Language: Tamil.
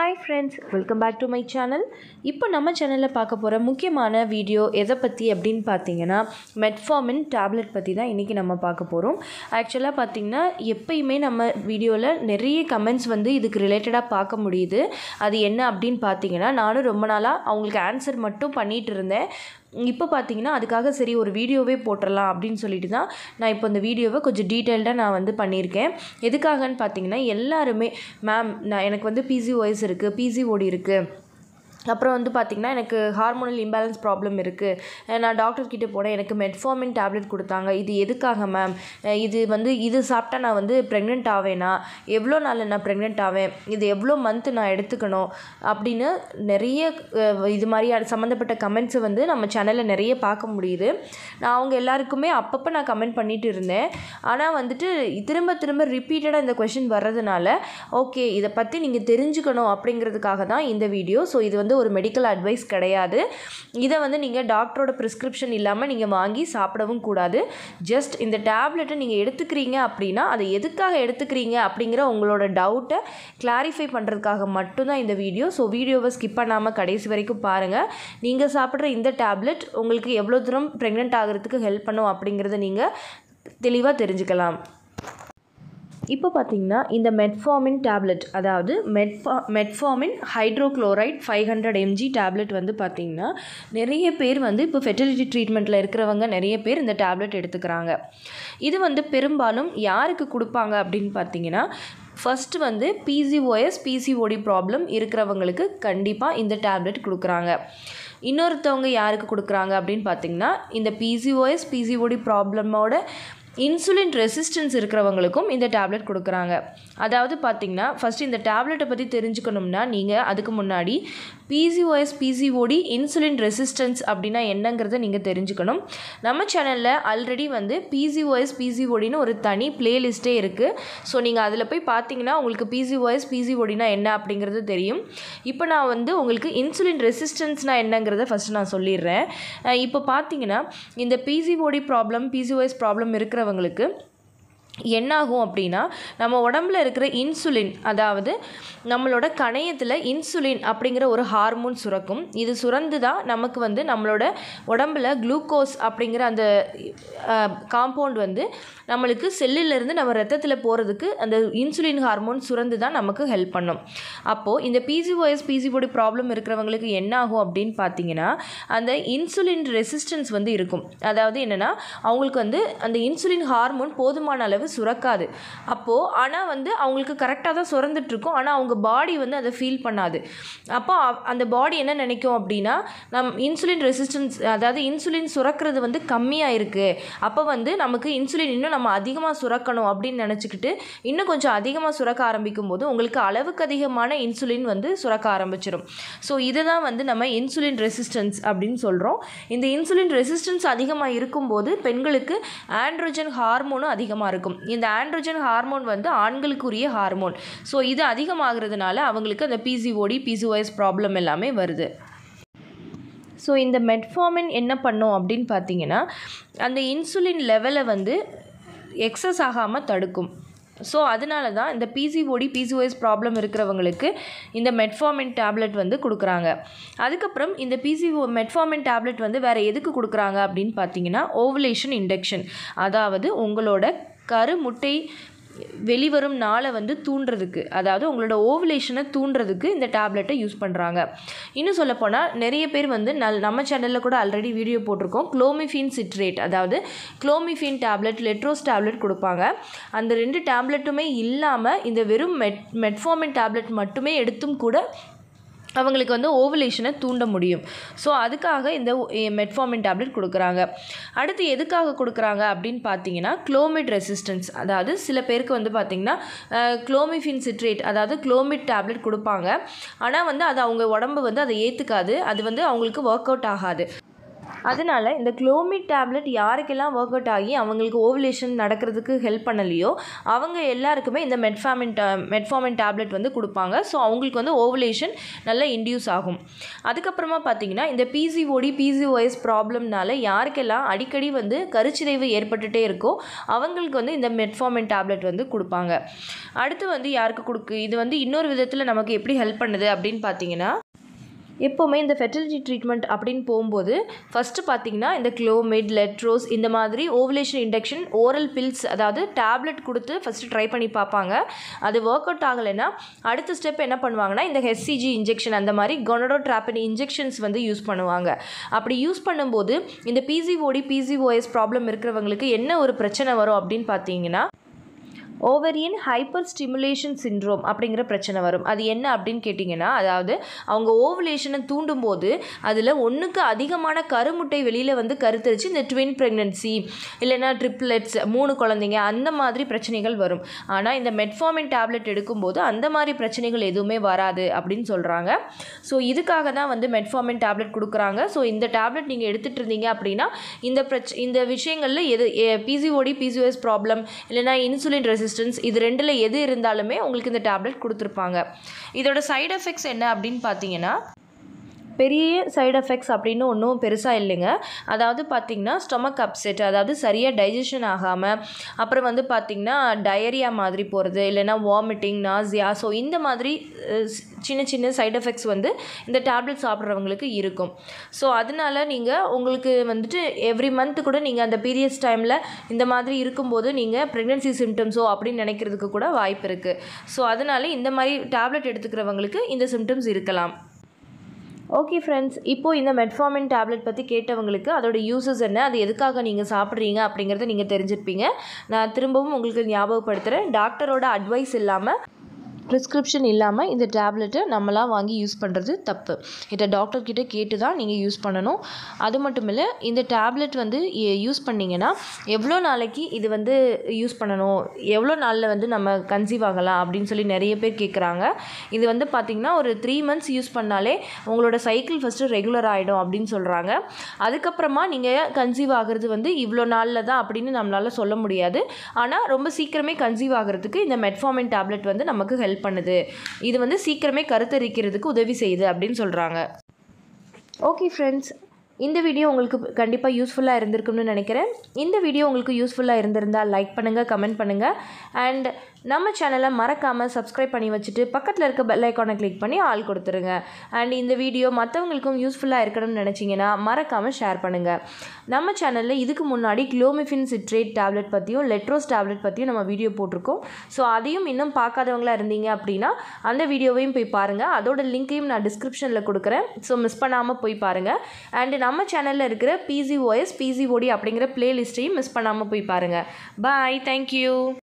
hi friends welcome back to my channel இப்போ நம்ம சேனலில் பார்க்க போகிற முக்கியமான வீடியோ எதை பற்றி அப்படின்னு பார்த்தீங்கன்னா மெட்ஃபார்மின் டேப்லெட் பற்றி தான் இன்றைக்கி நம்ம பார்க்க போகிறோம் ஆக்சுவலாக பார்த்தீங்கன்னா எப்பயுமே நம்ம வீடியோவில் நிறைய கமெண்ட்ஸ் வந்து இதுக்கு ரிலேட்டடாக பார்க்க முடியுது அது என்ன அப்படின்னு பார்த்தீங்கன்னா நானும் ரொம்ப நாளாக அவங்களுக்கு ஆன்சர் மட்டும் பண்ணிகிட்டு இருந்தேன் இப்போ பார்த்தீங்கன்னா அதுக்காக சரி ஒரு வீடியோவே போட்டுடலாம் அப்படின்னு சொல்லிட்டு தான் நான் இப்போ இந்த வீடியோவை கொஞ்சம் டீட்டெயில்டாக நான் வந்து பண்ணியிருக்கேன் எதுக்காகன்னு பார்த்தீங்கன்னா எல்லாருமே மேம் நான் எனக்கு வந்து பிசிஓஎஸ் இருக்குது பிசிஓடி இருக்குது அப்புறம் வந்து பார்த்திங்கன்னா எனக்கு ஹார்மோனல் இம்பேலன்ஸ் ப்ராப்ளம் இருக்குது நான் டாக்டர் கிட்டே போனேன் எனக்கு மெட்ஃபார்மின் டேப்லெட் கொடுத்தாங்க இது எதுக்காக மேம் இது வந்து இது சாப்பிட்டா நான் வந்து ப்ரெக்னென்ட் ஆவேனா எவ்வளோ நாள் நான் ப்ரெக்னென்ட் ஆவேன் இது எவ்வளோ மந்த்து நான் எடுத்துக்கணும் அப்படின்னு நிறைய அஹ், இது மாதிரி சம்மந்தப்பட்ட கமெண்ட்ஸை வந்து நம்ம சேனலில் நிறைய பார்க்க முடியுது நான் அவங்க எல்லாருக்குமே அப்பப்போ நான் கமெண்ட் பண்ணிட்டு இருந்தேன் ஆனால் வந்துட்டு திரும்ப திரும்ப ரிப்பீட்டடாக இந்த கொஷின் வர்றதுனால ஓகே இதை பற்றி நீங்கள் தெரிஞ்சுக்கணும் அப்படிங்கிறதுக்காக தான் இந்த வீடியோ ஸோ இது வந்து ஒரு மெடிக்கல் அட்வைஸ் கிடையாது இதை வந்து நீங்கள் டாக்டரோட ப்ரிஸ்கிரிப்ஷன் இல்லாமல் நீங்கள் வாங்கி சாப்பிடவும் கூடாது ஜஸ்ட் இந்த டேப்லெட்டை நீங்கள் எடுத்துக்கிறீங்க அப்படின்னா அதை எதுக்காக எடுத்துக்கிறீங்க அப்படிங்கிற உங்களோட டவுட்டை கிளாரிஃபை பண்ணுறதுக்காக மட்டும்தான் இந்த வீடியோ ஸோ வீடியோவை ஸ்கிப் பண்ணாமல் கடைசி வரைக்கும் பாருங்கள் நீங்கள் சாப்பிட்ற இந்த டேப்லெட் உங்களுக்கு எவ்வளோ தூரம் ப்ரெக்னென்ட் ஆகிறதுக்கு ஹெல்ப் பண்ணும் அப்படிங்கிறத நீங்கள் தெளிவாக தெரிஞ்சுக்கலாம் இப்போ பார்த்தீங்கன்னா இந்த மெட்ஃபார்மின் டேப்லெட் அதாவது மெட்ஃபா metformin hydrochloride five hundred MG tablet வந்து பார்த்திங்கன்னா நிறைய பேர் வந்து இப்போ ஃபெர்டிலிட்டி ட்ரீட்மெண்ட்டில் இருக்கிறவங்க நிறைய பேர் இந்த டேப்லெட் எடுத்துக்கிறாங்க இது வந்து பெரும்பாலும் யாருக்கு கொடுப்பாங்க அப்படின்னு பார்த்தீங்கன்னா ஃபஸ்ட்டு வந்து பிசிஓஎஸ் பிசிஓடி ப்ராப்ளம் இருக்கிறவங்களுக்கு கண்டிப்பாக இந்த டேப்லெட் கொடுக்குறாங்க இன்னொருத்தவங்க யாருக்கு கொடுக்குறாங்க அப்படின்னு பார்த்தீங்கன்னா இந்த பிசிஓஎஸ் பிசிஓடி ப்ராப்ளமோட இன்சுலின் ரெசிஸ்டன்ஸ் இருக்கிறவங்களுக்கும் இந்த டேப்லெட் கொடுக்குறாங்க அதாவது பார்த்தீங்கன்னா ஃபஸ்ட்டு இந்த டேப்லெட்டை பற்றி தெரிஞ்சுக்கணும்னா நீங்கள் அதுக்கு முன்னாடி பிசிஓஎஸ் பிசிஓடி இன்சுலின் ரெசிஸ்டன்ஸ் அப்படின்னா என்னங்கிறத நீங்கள் தெரிஞ்சுக்கணும் நம்ம சேனலில் ஆல்ரெடி வந்து பிசிஓஎஸ் பிசிஓடின்னு ஒரு தனி பிளேலிஸ்ட்டே இருக்குது ஸோ நீங்கள் அதில் போய் பார்த்தீங்கன்னா உங்களுக்கு பிசிஓஎஸ் பிசிஓடினா என்ன அப்படிங்கிறது தெரியும் இப்போ நான் வந்து உங்களுக்கு இன்சுலின் ரெசிஸ்டன்ஸ்னால் என்னங்கிறத ஃபஸ்ட்டு நான் சொல்லிடுறேன் அஹ் இப்போ பார்த்தீங்கன்னா இந்த பிசிஓடி ப்ராப்ளம் பிசிஓஎஸ் ப்ராப்ளம் இருக்கிறவங்களுக்கு என்னாகும் அப்படின்னா நம்ம உடம்புல இருக்கிற இன்சுலின் அதாவது நம்மளோட கணையத்தில் இன்சுலின் அப்படிங்கிற ஒரு ஹார்மோன் சுரக்கும் இது சுரந்து தான் நமக்கு வந்து நம்மளோட உடம்புல குளுக்கோஸ் அப்படிங்கிற அந்த காம்பவுண்ட் வந்து நம்மளுக்கு செல்லிலேருந்து நம்ம ரத்தத்தில் போகிறதுக்கு அந்த இன்சுலின் ஹார்மோன் சுரந்து தான் நமக்கு ஹெல்ப் பண்ணும் அப்போது இந்த பிசிஓஎஸ் பிசிஓடி ப்ராப்ளம் இருக்கிறவங்களுக்கு என்ன ஆகும் அப்படின்னு பார்த்தீங்கன்னா அந்த இன்சுலின் ரெசிஸ்டன்ஸ் வந்து இருக்கும் அதாவது என்னென்னா அவங்களுக்கு வந்து அந்த இன்சுலின் ஹார்மோன் போதுமான அளவு சுரக்காது அப்போது ஆனால் வந்து அவங்களுக்கு கரெக்டாக தான் சுரந்துட்டு இருக்கும் ஆனால் அவங்க பாடி வந்து அதை ஃபீல் பண்ணாது அப்போ அவ- அந்த பாடி என்ன நினைக்கும் அப்படின்னா நம் இன்சுலின் ரெசிஸ்டன்ஸ் அதாவது இன்சுலின் சுரக்கிறது வந்து கம்மியாக இருக்குது அப்போ வந்து நமக்கு இன்சுலின் இன்னும் நம்ம அதிகமாக சுரக்கணும் அப்படின்னு நினச்சிக்கிட்டு இன்னும் கொஞ்சம் அதிகமாக சுரக்க ஆரம்பிக்கும் போது உங்களுக்கு அளவுக்கு அதிகமான இன்சுலின் வந்து சுரக்க ஆரம்பிச்சிடும் ஸோ இதை தான் வந்து நம்ம இன்சுலின் ரெசிஸ்டன்ஸ் அப்படின்னு சொல்கிறோம் இந்த இன்சுலின் ரெசிஸ்டன்ஸ் அதிகமாக இருக்கும்போது பெண்களுக்கு ஆண்ட்ரோஜன் ஹார்மோனும் அதிகமாக இருக்கும் இந்த ஆண்ட்ரோஜன் ஹார்மோன் வந்து ஆண்களுக்குரிய ஹார்மோன் ஸோ இது அதிகமாகிறதுனால அவங்களுக்கு அந்த பிசிஓடி பிசிஓஎஸ் ப்ராப்ளம் எல்லாமே வருது ஸோ இந்த மெட்ஃபார்மின் என்ன பண்ணும் அப்படின்னு பார்த்தீங்கன்னா அந்த இன்சுலின் லெவலை வந்து எக்ஸஸ் ஆகாமல் தடுக்கும் ஸோ அதனால தான் இந்த பிசிஓடி பிசிஓஎஸ் ப்ராப்ளம் இருக்கிறவங்களுக்கு இந்த மெட்ஃபார்மின் டேப்லெட் வந்து கொடுக்குறாங்க அதுக்கப்புறம் இந்த பிசிஓ மெட்ஃபார்மின் டேப்லெட் வந்து வேறு எதுக்கு கொடுக்குறாங்க அப்படின்னு பார்த்தீங்கன்னா ஓவலேஷன் இண்டக்ஷன் அதாவது உங்களோட கருமுட்டை வெளிவரும் நாளை வந்து தூண்டுறதுக்கு அதாவது உங்களோட ஓவலேஷனை தூண்டுறதுக்கு இந்த டேப்லெட்டை யூஸ் பண்ணுறாங்க இன்னும் சொல்லப்போனால் நிறைய பேர் வந்து நல் நம்ம சேனலில் கூட ஆல்ரெடி வீடியோ போட்டிருக்கோம் குளோமிஃபின் சிட்ரேட் அதாவது குளோமிஃபின் டேப்லெட் லெட்ரோஸ் டேப்லெட் கொடுப்பாங்க அந்த ரெண்டு டேப்லெட்டுமே இல்லாமல் இந்த வெறும் மெட் மெட்ஃபார்மின் டேப்லெட் மட்டுமே எடுத்தும் கூட அவங்களுக்கு வந்து ஓவலேஷனை தூண்ட முடியும் ஸோ அதுக்காக இந்த மெட்ஃபார்மின் டேப்லெட் கொடுக்குறாங்க அடுத்து எதுக்காக கொடுக்குறாங்க அப்படின்னு பார்த்தீங்கன்னா குளோமிட் ரெசிஸ்டன்ஸ் அதாவது சில பேருக்கு வந்து பார்த்திங்கன்னா குளோமிஃபின் சிட்ரேட் அதாவது குளோமிட் டேப்லெட் கொடுப்பாங்க ஆனால் வந்து அது அவங்க உடம்பு வந்து அதை ஏற்றுக்காது அது வந்து அவங்களுக்கு ஒர்க் அவுட் ஆகாது அதனால் இந்த குளோமிட் டேப்லெட் யாருக்கெல்லாம் ஒர்க் அவுட் ஆகி அவங்களுக்கு ஓவலேஷன் நடக்கிறதுக்கு ஹெல்ப் பண்ணலையோ அவங்க எல்லாருக்குமே இந்த மெட்ஃபாமின் மெட்ஃபாமின் டேப்லெட் வந்து கொடுப்பாங்க ஸோ அவங்களுக்கு வந்து ஓவலேஷன் நல்லா இன்டியூஸ் ஆகும் அதுக்கப்புறமா பார்த்தீங்கன்னா இந்த பிசிஓடி பிசிஓஎஸ் ப்ராப்ளம்னால யாருக்கெல்லாம் அடிக்கடி வந்து கருச்சிதைவு ஏற்பட்டுகிட்டே இருக்கோ அவங்களுக்கு வந்து இந்த மெட்ஃபாமின் டேப்லெட் வந்து கொடுப்பாங்க அடுத்து வந்து யாருக்கு கொடுக்கு இது வந்து இன்னொரு விதத்தில் நமக்கு எப்படி ஹெல்ப் பண்ணுது அப்படின்னு பார்த்தீங்கன்னா எப்போவுமே இந்த ஃபெர்டிலிட்டி ட்ரீட்மெண்ட் அப்படின்னு போகும்போது ஃபஸ்ட்டு பார்த்தீங்கன்னா இந்த க்ளோமிட் லெட்ரோஸ் இந்த மாதிரி ஓவலேஷன் இண்டக்ஷன் ஓரல் பில்ஸ் அதாவது டேப்லெட் கொடுத்து ஃபஸ்ட்டு ட்ரை பண்ணி பார்ப்பாங்க அது ஒர்க் அவுட் ஆகலைன்னா அடுத்த ஸ்டெப் என்ன பண்ணுவாங்கன்னா இந்த ஹெச்சிஜி இன்ஜெக்ஷன் அந்த மாதிரி கொனடோ ட்ராப்பின் இன்ஜெக்ஷன்ஸ் வந்து யூஸ் பண்ணுவாங்க அப்படி யூஸ் பண்ணும்போது இந்த பிசிஓடி பிசிஓஎஸ் ப்ராப்ளம் இருக்கிறவங்களுக்கு என்ன ஒரு பிரச்சனை வரும் அப்படின்னு பார்த்தீங்கன்னா ஓவரியன் ஹைப்பர் ஸ்டிமுலேஷன் சிண்ட்ரோம் அப்படிங்கிற பிரச்சனை வரும் அது என்ன அப்படின்னு கேட்டிங்கன்னா அதாவது அவங்க ஓவலேஷனை தூண்டும் போது அதில் ஒன்றுக்கு அதிகமான கருமுட்டை வெளியில் வந்து கருத்தரிச்சு இந்த ட்வின் ப்ரெக்னென்சி இல்லைன்னா ட்ரிப்ளெட்ஸ் மூணு குழந்தைங்க அந்த மாதிரி பிரச்சனைகள் வரும் ஆனால் இந்த மெட்ஃபார்மின் டேப்லெட் எடுக்கும்போது அந்த மாதிரி பிரச்சனைகள் எதுவுமே வராது அப்படின்னு சொல்கிறாங்க ஸோ இதுக்காக தான் வந்து மெட்ஃபார்மின் டேப்லெட் கொடுக்குறாங்க ஸோ இந்த டேப்லெட் நீங்கள் எடுத்துகிட்டு இருந்தீங்க அப்படின்னா இந்த பிரச் இந்த விஷயங்களில் எது பிசிஓடி பிசிஓஎஸ் ப்ராப்ளம் இல்லைனா இன்சுலின் ரெசிஸ்டன்ஸ் இது ரெண்டில் எது இருந்தாலுமே உங்களுக்கு இந்த டேப்லெட் கொடுத்துருப்பாங்க இதோட சைடு எஃபெக்ட்ஸ் என்ன அப்படின்னு பார்த்தீங்கன்னா பெரிய சைடு எஃபெக்ட்ஸ் அப்படின்னு ஒன்றும் பெருசாக இல்லைங்க அதாவது பார்த்திங்கன்னா ஸ்டொமக் அப்செட் அதாவது சரியாக டைஜஷன் ஆகாமல் அப்புறம் வந்து பார்த்திங்கன்னா டயரியா மாதிரி போகிறது இல்லைன்னா வாமிட்டிங் நாசியா ஸோ இந்த மாதிரி அஹ், சின்ன சின்ன சைடு எஃபெக்ட்ஸ் வந்து இந்த டேப்லெட் சாப்பிட்றவங்களுக்கு இருக்கும் ஸோ அதனால நீங்கள் உங்களுக்கு வந்துட்டு எவ்ரி மந்த் கூட நீங்கள் அந்த பீரியட்ஸ் டைமில் இந்த மாதிரி இருக்கும்போது நீங்கள் ப்ரெக்னென்சி சிம்டம்ஸோ அப்படின்னு நினைக்கிறதுக்கு கூட வாய்ப்பு இருக்குது ஸோ அதனால இந்த மாதிரி டேப்லெட் எடுத்துக்கிறவங்களுக்கு இந்த சிம்டம்ஸ் இருக்கலாம் ஓகே ஃப்ரெண்ட்ஸ் இப்போது இந்த மெட்ஃபார்மின் டேப்லெட் பற்றி கேட்டவங்களுக்கு அதோட யூசஸ் என்ன அது எதுக்காக நீங்கள் சாப்பிட்றீங்க அப்படிங்கிறத நீங்கள் தெரிஞ்சிருப்பீங்க நான் திரும்பவும் உங்களுக்கு ஞாபகப்படுத்துகிறேன் டாக்டரோட அட்வைஸ் இல்லாமல் ப்ரிஸ்கிரிப்ஷன் இல்லாமல் இந்த டேப்லெட்டை நம்மளாம் வாங்கி யூஸ் பண்ணுறது தப்பு இதை டாக்டர் கிட்ட கேட்டு தான் நீங்கள் யூஸ் பண்ணணும் அது மட்டும் இல்லை இந்த டேப்லெட் வந்து யூஸ் பண்ணிங்கன்னா எவ்வளோ நாளைக்கு இது வந்து யூஸ் பண்ணணும் எவ்வளோ நாளில் வந்து நம்ம கன்சீவ் ஆகலாம் அப்படின்னு சொல்லி நிறைய பேர் கேட்குறாங்க இது வந்து பார்த்திங்கன்னா ஒரு த்ரீ மந்த்ஸ் யூஸ் பண்ணாலே உங்களோட சைக்கிள் ஃபஸ்ட்டு ரெகுலர் ஆகிடும் அப்படின்னு சொல்கிறாங்க அதுக்கப்புறமா நீங்கள் கன்சீவ் ஆகிறது வந்து இவ்வளோ நாளில் தான் அப்படின்னு நம்மளால் சொல்ல முடியாது ஆனால் ரொம்ப சீக்கிரமே கன்சீவ் ஆகிறதுக்கு இந்த மெட்ஃபார்மின் டேப்லெட் வந்து நமக்கு ஹெல்ப் பண்ணுது இது வந்து சீக்கிரமே கருத்தரிக்கிறதுக்கு உதவி செய்யுது அப்படின்னு சொல்கிறாங்க ஓகே ஃப்ரெண்ட்ஸ் இந்த வீடியோ உங்களுக்கு கண்டிப்பாக யூஸ்ஃபுல்லாக இருந்திருக்கும்னு நினைக்கிறேன் இந்த வீடியோ உங்களுக்கு யூஸ்ஃபுல்லாக இருந்திருந்தால் லைக் பண்ணுங்கள் கமெண்ட் பண்ணுங்கள் அண்ட் நம்ம சேனலை மறக்காமல் சப்ஸ்கிரைப் பண்ணி வச்சுட்டு பக்கத்தில் இருக்க பெல் ஐக்கானை கிளிக் பண்ணி ஆள் கொடுத்துருங்க அண்ட் இந்த வீடியோ மற்றவங்களுக்கும் யூஸ்ஃபுல்லாக இருக்கணும்னு நினச்சிங்கன்னா மறக்காமல் ஷேர் பண்ணுங்கள் நம்ம சேனலில் இதுக்கு முன்னாடி குளோமிஃபின் சிட்ரேட் டேப்லெட் பற்றியும் லெட்ரோஸ் டேப்லெட் பற்றியும் நம்ம வீடியோ போட்டிருக்கோம் ஸோ அதையும் இன்னும் பார்க்காதவங்களா இருந்தீங்க அப்படின்னா அந்த வீடியோவையும் போய் பாருங்கள் அதோட லிங்க்கையும் நான் டிஸ்கிரிப்ஷனில் கொடுக்குறேன் ஸோ மிஸ் பண்ணாமல் போய் பாருங்கள் அண்ட் நம்ம சேனலில் இருக்கிற பிசிஓஎஸ் பிசிஓடி அப்படிங்கிற பிளேலிஸ்ட்டையும் மிஸ் பண்ணாமல் போய் பாருங்கள் பாய் தேங்க்யூ